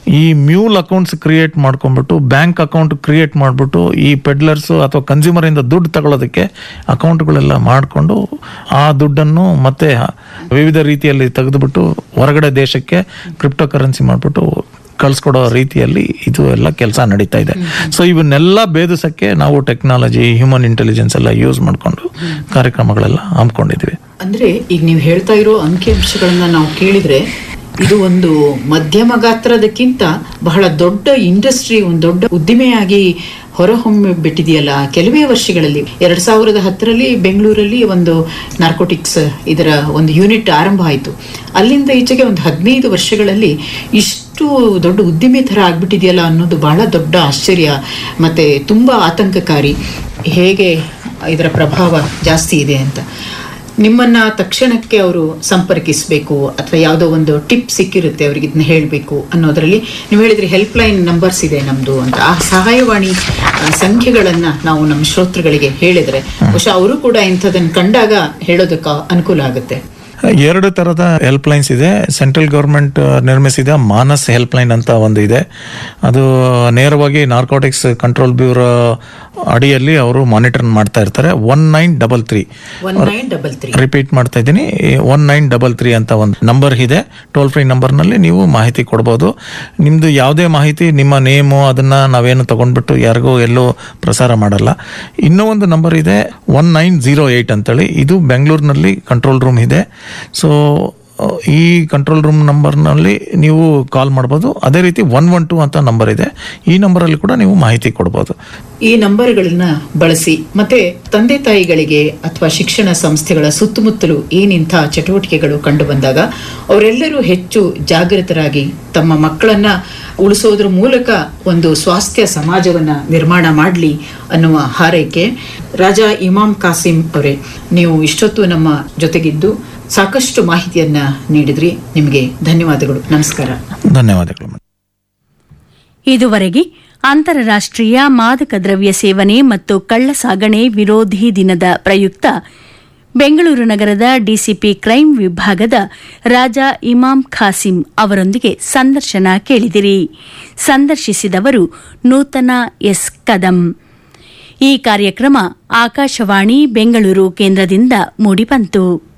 ಈ mule accounts create ಮಾಡ್ಕೊಂಡ್ಬಿಟ್ಟು bank account create ಮಾಡಿಬಿಟ್ಟು ಈ ಪೆಡ್ಲರ್ಸ್ ಅಥವಾ ಕನ್ಸ್ಯೂಮರ್ ಇಂದ ದುಡ್ಡು ತಗೊಳ್ಳೋದಕ್ಕೆ ಅಕೌಂಟ್ಗಳೆಲ್ಲ ಮಾಡಿಕೊಂಡು ಆ ದುಡ್ಡನ್ನು ಮತ್ತೆ ವಿವಿಧ ರೀತಿಯಲ್ಲಿ ತೆಗೆದುಬಿಟ್ಟು ಹೊರಗಡೆ ದೇಶಕ್ಕೆ ಕ್ರಿಪ್ಟೋ ಕರೆನ್ಸಿ ಮಾಡಿಬಿಟ್ಟು ಕಳ್ಸ್ಕೊಡೋ ರೀತಿಯಲ್ಲಿ ಇದು ಎಲ್ಲ ಕೆಲಸ ನಡೀತಾ ಇದೆ ಸೊ ಇವನ್ನೆಲ್ಲ ಭೇದಿಸಕ್ಕೆ ನಾವು ಟೆಕ್ನಾಲಜಿ ಹ್ಯೂಮನ್ ಇಂಟೆಲಿಜೆನ್ಸ್ ಎಲ್ಲ ಯೂಸ್ ಮಾಡಿಕೊಂಡು ಕಾರ್ಯಕ್ರಮಗಳೆಲ್ಲ ಹಮ್ಮಿಕೊಂಡಿದ್ವಿ ಅಂದ್ರೆ ಈಗ ನೀವು ಹೇಳ್ತಾ ಇರೋ ಅಂಕಿಅಂಶಗಳನ್ನ ನಾವು ಕೇಳಿದ್ರೆ ಇದು ಒಂದು ಮಧ್ಯಮ ಗಾತ್ರದಕ್ಕಿಂತ ಬಹಳ ದೊಡ್ಡ ಇಂಡಸ್ಟ್ರಿ ಒಂದು ದೊಡ್ಡ ಉದ್ದಿಮೆಯಾಗಿ ಹೊರಹೊಮ್ಮಿ ಬಿಟ್ಟಿದೆಯಲ್ಲ ಕೆಲವೇ ವರ್ಷಗಳಲ್ಲಿ ಎರಡ್ ಸಾವಿರದ ಹತ್ತರಲ್ಲಿ ಬೆಂಗಳೂರಲ್ಲಿ ಒಂದು ನಾರ್ಕೋಟಿಕ್ಸ್ ಇದರ ಒಂದು ಯೂನಿಟ್ ಆರಂಭ ಆಯಿತು ಅಲ್ಲಿಂದ ಈಚೆಗೆ ಒಂದು ಹದಿನೈದು ವರ್ಷಗಳಲ್ಲಿ ಇಷ್ಟು ದೊಡ್ಡ ಉದ್ದಿಮೆ ಥರ ಆಗ್ಬಿಟ್ಟಿದೆಯಲ್ಲ ಅನ್ನೋದು ಬಹಳ ದೊಡ್ಡ ಆಶ್ಚರ್ಯ ಮತ್ತೆ ತುಂಬಾ ಆತಂಕಕಾರಿ ಹೇಗೆ ಇದರ ಪ್ರಭಾವ ಜಾಸ್ತಿ ಇದೆ ಅಂತ ನಿಮ್ಮನ್ನ ತಕ್ಷಣಕ್ಕೆ ಅವರು ಸಂಪರ್ಕಿಸಬೇಕು ಅಥವಾ ಯಾವುದೋ ಒಂದು ಟಿಪ್ ಸಿಕ್ಕಿರುತ್ತೆ ಅವರಿಗೆ ಇದನ್ನ ಹೇಳಬೇಕು ಅನ್ನೋದರಲ್ಲಿ ನೀವು ಹೇಳಿದ್ರಿ ಹೆಲ್ಪ್ ಲೈನ್ ನಂಬರ್ಸ್ ಇದೆ ನಮ್ದು ಅಂತ ಆ ಸಹಾಯವಾಣಿ ಆ, ಸಂಖ್ಯೆಗಳನ್ನ ನಾವು ನಮ್ಮ ಶ್ರೋತೃಗಳಿಗೆ ಹೇಳಿದ್ರೆ ಬಹುಶಃ ಅವರು ಕೂಡ ಇಂಥದನ್ನ ಕಂಡಾಗ ಹೇಳೋದಕ್ಕೆ ಅನುಕೂಲ ಆಗುತ್ತೆ ಎರಡು ತರದ ಹೆಲ್ಪ್ ಲೈನ್ಸ್ ಇದೆ ಸೆಂಟ್ರಲ್ ಗೌರ್ಮೆಂಟ್ ನಿರ್ಮಿಸಿದ ಮಾನಸ್ ಹೆಲ್ಪ್ ಲೈನ್ ಅಂತ ಒಂದು ಇದೆ ಅದು ನೇರವಾಗಿ ನಾರ್ಕೋಟಿಕ್ಸ್ ಕಂಟ್ರೋಲ್ ಬ್ಯೂರೋ ಅಡಿಯಲ್ಲಿ ಅವರು ಮಾನಿಟರ್ ಮಾಡ್ತಾ ಇರ್ತಾರೆ one nine double three one nine double three repeat ಮಾಡ್ತಾ ಇದ್ದೀನಿ ಒನ್ ನೈನ್ ಡಬಲ್ ತ್ರೀ ಅಂತ ಒಂದು ನಂಬರ್ ಇದೆ ಟೋಲ್ ಫ್ರೀ ನಂಬರ್ನಲ್ಲಿ ನೀವು ಮಾಹಿತಿ ಕೊಡ್ಬೋದು ನಿಮ್ಮದು ಯಾವುದೇ ಮಾಹಿತಿ ನಿಮ್ಮ ನೇಮು ಅದನ್ನು ನಾವೇನು ತಗೊಂಡ್ಬಿಟ್ಟು ಯಾರಿಗೂ ಎಲ್ಲೂ ಪ್ರಸಾರ ಮಾಡಲ್ಲ ಇನ್ನೂ ಒಂದು ನಂಬರ್ ಇದೆ ಒನ್ ನೈನ್ ಜೀರೋ ಏಯ್ಟ್ ಅಂತೇಳಿ ಇದು ಬೆಂಗಳೂರಿನಲ್ಲಿ ಕಂಟ್ರೋಲ್ ರೂಮ್ ಇದೆ ಸೊ ಈ ಕಂಟ್ರೋಲ್ ರೂಮ್ ನಂಬರ್ನಲ್ಲಿ ನೀವು ಕಾಲ್ ಮಾಡ್ಬೋದು ಅದೇ ರೀತಿ ಒನ್ ಒನ್ ಟು ಅಂತ ನಂಬರ್ ಇದೆ ಈ ನಂಬರಲ್ಲಿ ಕೂಡ ನೀವು ಮಾಹಿತಿ ಕೊಡ್ಬೋದು ಈ ನಂಬರ್ಗಳನ್ನ ಬಳಸಿ ಮತ್ತೆ ತಂದೆ ತಾಯಿಗಳಿಗೆ ಅಥವಾ ಶಿಕ್ಷಣ ಸಂಸ್ಥೆಗಳ ಸುತ್ತಮುತ್ತಲು ಏನಿಂಥ ಚಟುವಟಿಕೆಗಳು ಕಂಡು ಬಂದಾಗ ಅವರೆಲ್ಲರೂ ಹೆಚ್ಚು ಜಾಗೃತರಾಗಿ ತಮ್ಮ ಮಕ್ಕಳನ್ನ ಉಳಿಸೋದ್ರ ಮೂಲಕ ಒಂದು ಸ್ವಾಸ್ಥ್ಯ ಸಮಾಜವನ್ನ ನಿರ್ಮಾಣ ಮಾಡಲಿ ಅನ್ನುವ ಹಾರೈಕೆ ರಾಜಾ ಇಮಾಮ್ ಕಾಸಿಂ ಅವರೇ ನೀವು ಇಷ್ಟೊತ್ತು ನಮ್ಮ ಜೊತೆಗಿದ್ದು ಸಾಕಷ್ಟು ಮಾಹಿತಿಯನ್ನ ನೀಡಿದ್ರಿ ನಿಮಗೆ ಧನ್ಯವಾದಗಳು ನಮಸ್ಕಾರ ಧನ್ಯವಾದಗಳು ಮೇಡಮ್ ಇದುವರೆಗೆ ಅಂತಾರಾಷ್ಟ್ರೀಯ ಮಾದಕ ದ್ರವ್ಯ ಸೇವನೆ ಮತ್ತು ಕಳ್ಳ ಸಾಗಣೆ ವಿರೋಧಿ ದಿನದ ಪ್ರಯುಕ್ತ ಬೆಂಗಳೂರು ನಗರದ ಡಿಸಿಪಿ ಕ್ರೈಂ ವಿಭಾಗದ ರಾಜಾ ಇಮಾಮ್ ಖಾಸಿಂ ಅವರೊಂದಿಗೆ ಸಂದರ್ಶನ ಕೇಳಿದಿರಿ ಸಂದರ್ಶಿಸಿದವರು ನೂತನ ಎಸ್ ಕದಂ ಈ ಕಾರ್ಯಕ್ರಮ ಆಕಾಶವಾಣಿ ಬೆಂಗಳೂರು ಕೇಂದ್ರದಿಂದ ಮೂಡಿಬಂತು